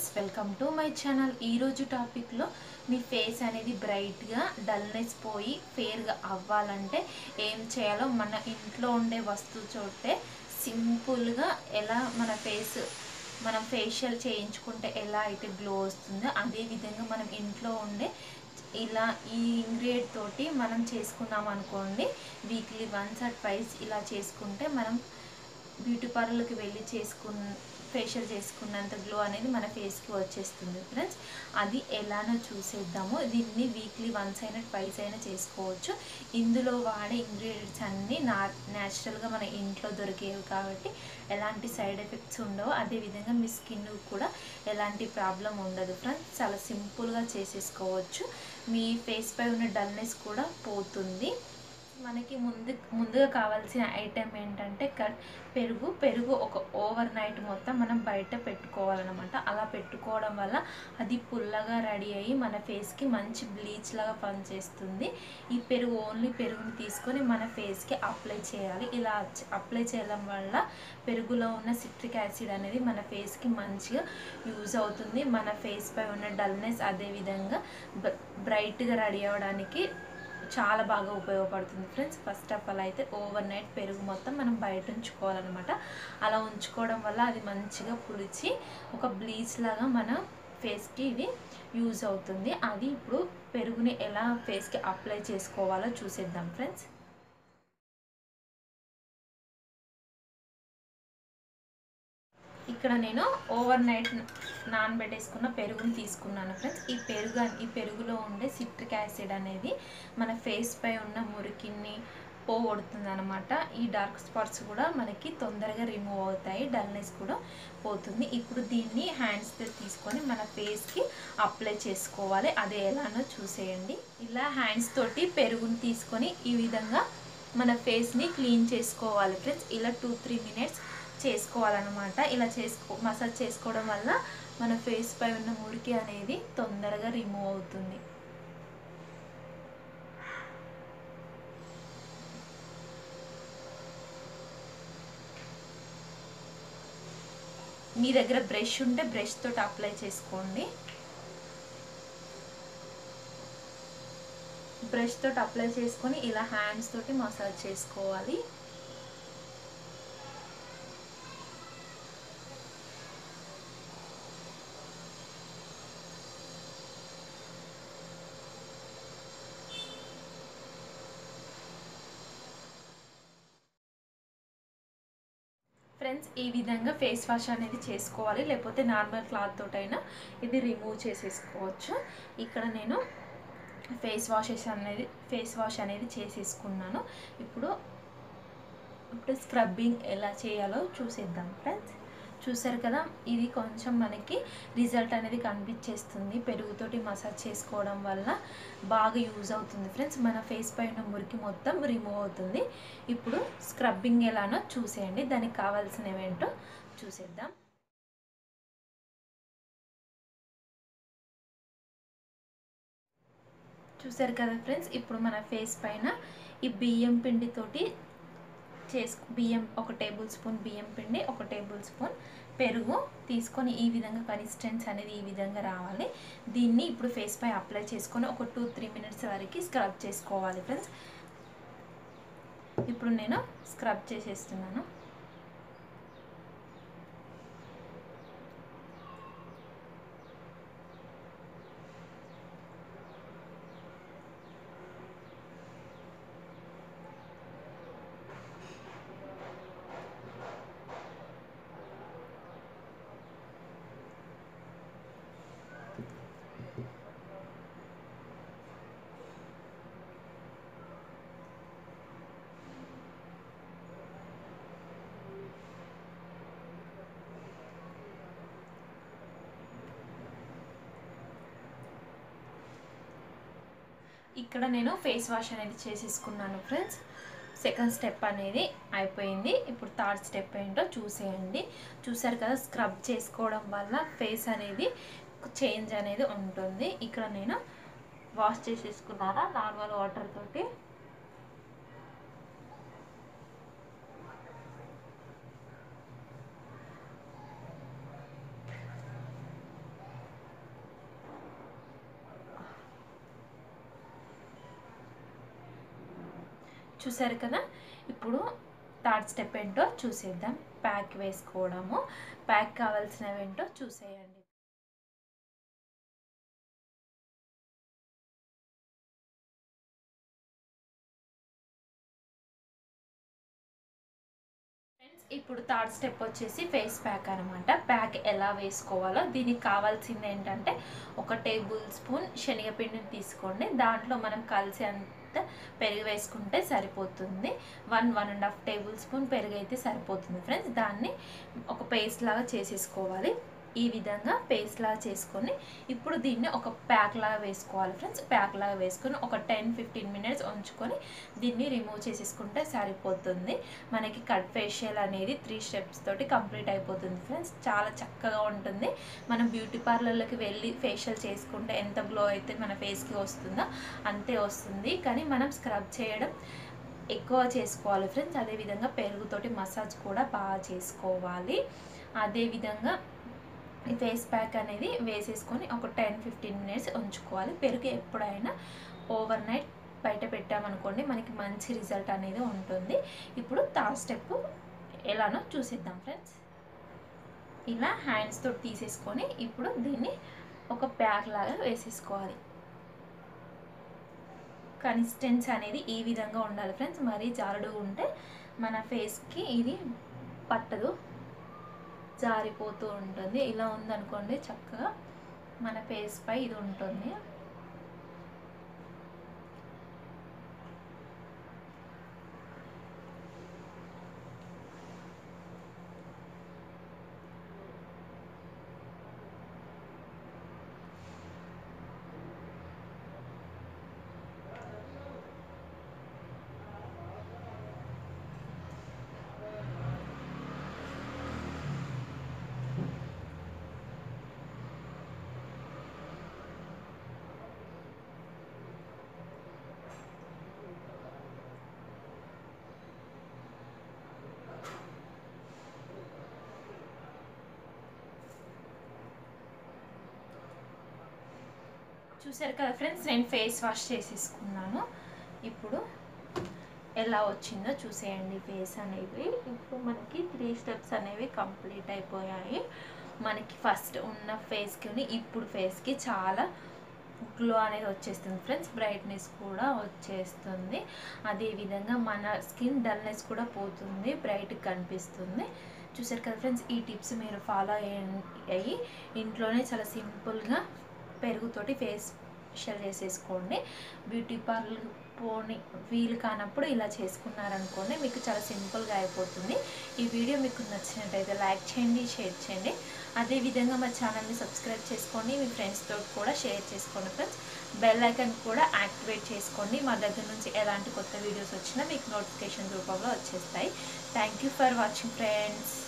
welcome to my channel ఈరోజు టాపిక్లో మీ face అనేది బ్రైట్గా డల్నెస్ పోయి ఫేర్గా అవ్వాలంటే ఏం చేయాలో మన ఇంట్లో ఉండే వస్తువు చోటే సింపుల్గా ఎలా మన ఫేస్ మనం ఫేషియల్ చేయించుకుంటే ఎలా అయితే గ్లో వస్తుందో అదే విధంగా మనం ఇంట్లో ఉండే ఇలా ఈ ఇంగ్రీడియంట్ తోటి మనం చేసుకున్నాం అనుకోండి వీక్లీ వన్స్ ఆర్ ట్వైస్ ఇలా చేసుకుంటే మనం బ్యూటీ పార్లర్కి వెళ్ళి చేసుకున్న ఫేషియల్ చేసుకున్నంత గ్లో అనేది మన ఫేస్కి వచ్చేస్తుంది ఫ్రెండ్స్ అది ఎలానో చూసేద్దాము దీన్ని వీక్లీ వన్స్ అయినా ట్వైస్ అయినా చేసుకోవచ్చు ఇందులో వాడే ఇంగ్రీడియంట్స్ అన్నీ నా న్యాచురల్గా మన ఇంట్లో దొరికేవి కాబట్టి ఎలాంటి సైడ్ ఎఫెక్ట్స్ ఉండవు అదేవిధంగా మీ స్కిన్ కూడా ఎలాంటి ప్రాబ్లం ఉండదు ఫ్రెండ్స్ చాలా సింపుల్గా చేసేసుకోవచ్చు మీ ఫేస్ పై ఉన్న డల్నెస్ కూడా పోతుంది మనకి ముందు ముందుగా కావాల్సిన ఐటెం ఏంటంటే కట్ పెరుగు పెరుగు ఒక ఓవర్ నైట్ మొత్తం మనం బయట పెట్టుకోవాలన్నమాట అలా పెట్టుకోవడం వల్ల అది పుల్లగా రెడీ అయ్యి మన ఫేస్కి మంచి బ్లీచ్ లాగా పనిచేస్తుంది ఈ పెరుగు ఓన్లీ పెరుగుని తీసుకొని మన ఫేస్కి అప్లై చేయాలి ఇలా అప్లై చేయడం వల్ల పెరుగులో ఉన్న సిట్రిక్ యాసిడ్ అనేది మన ఫేస్కి మంచిగా యూజ్ అవుతుంది మన ఫేస్ పై ఉన్న డల్నెస్ అదేవిధంగా బ్రైట్గా రెడీ అవ్వడానికి చాలా బాగా ఉపయోగపడుతుంది ఫ్రెండ్స్ ఫస్ట్ ఆఫ్ ఆల్ అయితే ఓవర్ నైట్ పెరుగు మొత్తం మనం బయట ఉంచుకోవాలన్నమాట అలా ఉంచుకోవడం వల్ల అది మంచిగా పులిచి ఒక బ్లీచ్ లాగా మన ఫేస్కి ఇది యూజ్ అవుతుంది అది ఇప్పుడు పెరుగుని ఎలా ఫేస్కి అప్లై చేసుకోవాలో చూసేద్దాం ఫ్రెండ్స్ ఇక్కడ నేను ఓవర్ నైట్ నానబెట్టేసుకున్న పెరుగుని తీసుకున్నాను ఫ్రెండ్స్ ఈ పెరుగు ఈ పెరుగులో ఉండే సిట్రిక్ యాసిడ్ అనేది మన ఫేస్ పై ఉన్న మురికిని పోగొడుతుంది అనమాట ఈ డార్క్ స్పాట్స్ కూడా మనకి తొందరగా రిమూవ్ అవుతాయి డల్నెస్ కూడా పోతుంది ఇప్పుడు దీన్ని హ్యాండ్స్తో తీసుకొని మన ఫేస్కి అప్లై చేసుకోవాలి అదే ఎలానో చూసేయండి ఇలా హ్యాండ్స్ తోటి పెరుగుని తీసుకొని ఈ విధంగా మన ఫేస్ని క్లీన్ చేసుకోవాలి ఫ్రెండ్స్ ఇలా టూ త్రీ మినిట్స్ చేసుకోవాలన్నమాట ఇలా చేసుకో మసాజ్ చేసుకోవడం వల్ల మన ఫేస్ పై ఉన్న మురికి అనేది తొందరగా రిమూవ్ అవుతుంది మీ దగ్గర బ్రష్ ఉంటే బ్రష్ తోటి అప్లై చేసుకోండి బ్రష్ తోటి అప్లై చేసుకొని ఇలా హ్యాండ్స్ తోటి మసాజ్ చేసుకోవాలి ఫ్రెండ్స్ ఈ విధంగా ఫేస్ వాష్ అనేది చేసుకోవాలి లేకపోతే నార్మల్ క్లాత్ తోటైనా ఇది రిమూవ్ చేసేసుకోవచ్చు ఇక్కడ నేను ఫేస్ వాషెస్ అనేది ఫేస్ వాష్ అనేది చేసేసుకున్నాను ఇప్పుడు ఇప్పుడు స్క్రబ్బింగ్ ఎలా చేయాలో చూసేద్దాం ఫ్రెండ్స్ చూసారు కదా ఇది కొంచెం మనకి రిజల్ట్ అనేది కనిపించేస్తుంది పెరుగుతోటి మసాజ్ చేసుకోవడం వల్ల బాగా యూజ్ అవుతుంది ఫ్రెండ్స్ మన ఫేస్ పైన మురికి మొత్తం రిమూవ్ అవుతుంది ఇప్పుడు స్క్రబ్బింగ్ ఎలానో చూసేయండి దానికి కావాల్సినవి ఏంటో చూసేద్దాం చూసారు కదా ఫ్రెండ్స్ ఇప్పుడు మన ఫేస్ పైన ఈ బియ్యం పిండితోటి చేసుకు బియ్యం ఒక టేబుల్ స్పూన్ బియ్యం పిండి ఒక టేబుల్ స్పూన్ పెరుగు తీసుకొని ఈ విధంగా కన్సిస్టెన్స్ అనేది ఈ విధంగా రావాలి దీన్ని ఇప్పుడు ఫేస్ పై అప్లై చేసుకొని ఒక టూ త్రీ మినిట్స్ వరకు స్క్రబ్ చేసుకోవాలి ఫ్రెండ్స్ ఇప్పుడు నేను స్క్రబ్ చేసేస్తున్నాను ఇక్కడ నేను ఫేస్ వాష్ అనేది చేసేసుకున్నాను ఫ్రెండ్స్ సెకండ్ స్టెప్ అనేది అయిపోయింది ఇప్పుడు థర్డ్ స్టెప్ ఏంటో చూసేయండి చూసారు కదా స్క్రబ్ చేసుకోవడం వల్ల ఫేస్ అనేది చేంజ్ అనేది ఉంటుంది ఇక్కడ నేను వాష్ చేసేసుకున్నాను నార్మల్ వాటర్ తోటి చూసారు కదా ఇప్పుడు థర్డ్ స్టెప్ ఏంటో చూసేద్దాం ప్యాక్ వేసుకోవడము ప్యాక్ కావాల్సినవి ఏంటో చూసేయండి ఫ్రెండ్స్ ఇప్పుడు థర్డ్ స్టెప్ వచ్చేసి ఫేస్ ప్యాక్ అనమాట ప్యాక్ ఎలా వేసుకోవాలో దీనికి కావాల్సింది ఏంటంటే ఒక టేబుల్ స్పూన్ శనగపిండిని తీసుకోండి దాంట్లో మనం కలిసి అంత పెరుగు వేసుకుంటే సరిపోతుంది one one and half tablespoon పెరుగు అయితే సరిపోతుంది ఫ్రెండ్స్ దాన్ని ఒక పేస్ట్ లాగా చేసేసుకోవాలి ఈ విధంగా పేస్ట్ లాగా చేసుకొని ఇప్పుడు దీన్ని ఒక ప్యాక్ లాగా వేసుకోవాలి ఫ్రెండ్స్ ప్యాక్ లాగా వేసుకొని ఒక టెన్ ఫిఫ్టీన్ మినిట్స్ ఉంచుకొని దీన్ని రిమూవ్ చేసేసుకుంటే సరిపోతుంది మనకి కట్ ఫేషియల్ అనేది త్రీ స్టెప్స్ తోటి కంప్లీట్ అయిపోతుంది ఫ్రెండ్స్ చాలా చక్కగా ఉంటుంది మనం బ్యూటీ పార్లర్లోకి వెళ్ళి ఫేషియల్ చేసుకుంటే ఎంత గ్లో అయితే మన ఫేస్కి వస్తుందో అంతే వస్తుంది కానీ మనం స్క్రబ్ చేయడం ఎక్కువ చేసుకోవాలి ఫ్రెండ్స్ అదేవిధంగా పెరుగుతోటి మసాజ్ కూడా బాగా చేసుకోవాలి అదేవిధంగా ఈ ఫేస్ ప్యాక్ అనేది వేసేసుకొని ఒక టెన్ ఫిఫ్టీన్ మినిట్స్ ఉంచుకోవాలి పెరుగు ఎప్పుడైనా ఓవర్ నైట్ బయట పెట్టామనుకోండి మనకి మంచి రిజల్ట్ అనేది ఉంటుంది ఇప్పుడు థర్డ్ స్టెప్ ఎలానో చూసేద్దాం ఫ్రెండ్స్ ఇలా హ్యాండ్స్తో తీసేసుకొని ఇప్పుడు దీన్ని ఒక ప్యాక్ లాగా వేసేసుకోవాలి కన్సిస్టెన్సీ అనేది ఈ విధంగా ఉండాలి ఫ్రెండ్స్ మరీ జారుడు ఉంటే మన ఫేస్కి ఇది పట్టదు జారిపోతూ ఉంటుంది ఇలా ఉందనుకోండి చక్కగా మన ఫేస్ పై ఇది ఉంటుంది చూసారు కదా ఫ్రెండ్స్ నేను ఫేస్ వాష్ చేసేసుకున్నాను ఇప్పుడు ఎలా వచ్చిందో చూసేయండి ఫేస్ అనేవి ఇప్పుడు మనకి త్రీ స్టెప్స్ అనేవి కంప్లీట్ అయిపోయాయి మనకి ఫస్ట్ ఉన్న ఫేస్కి ఇప్పుడు ఫేస్కి చాలా గ్లో అనేది వచ్చేస్తుంది ఫ్రెండ్స్ బ్రైట్నెస్ కూడా వచ్చేస్తుంది అదేవిధంగా మన స్కిన్ డల్నెస్ కూడా పోతుంది బ్రైట్గా కనిపిస్తుంది చూసారు కదా ఫ్రెండ్స్ ఈ టిప్స్ మీరు ఫాలో అయ్యి ఇంట్లోనే చాలా సింపుల్గా పెరుగుతోటి ఫేస్ ఫేషియల్ చేసేసుకోండి బ్యూటీ పార్లర్ పోని వీలు కానప్పుడు ఇలా చేసుకున్నారనుకోండి మీకు చాలా సింపుల్గా అయిపోతుంది ఈ వీడియో మీకు నచ్చినట్టయితే లైక్ చేయండి షేర్ చేయండి అదేవిధంగా మా ఛానల్ని సబ్స్క్రైబ్ చేసుకోండి మీ ఫ్రెండ్స్తో కూడా షేర్ చేసుకోండి ఫ్రెండ్స్ బెల్ ఐకన్ కూడా యాక్టివేట్ చేసుకోండి మా దగ్గర నుంచి ఎలాంటి కొత్త వీడియోస్ వచ్చినా మీకు నోటిఫికేషన్ రూపంలో వచ్చేస్తాయి thank you for watching friends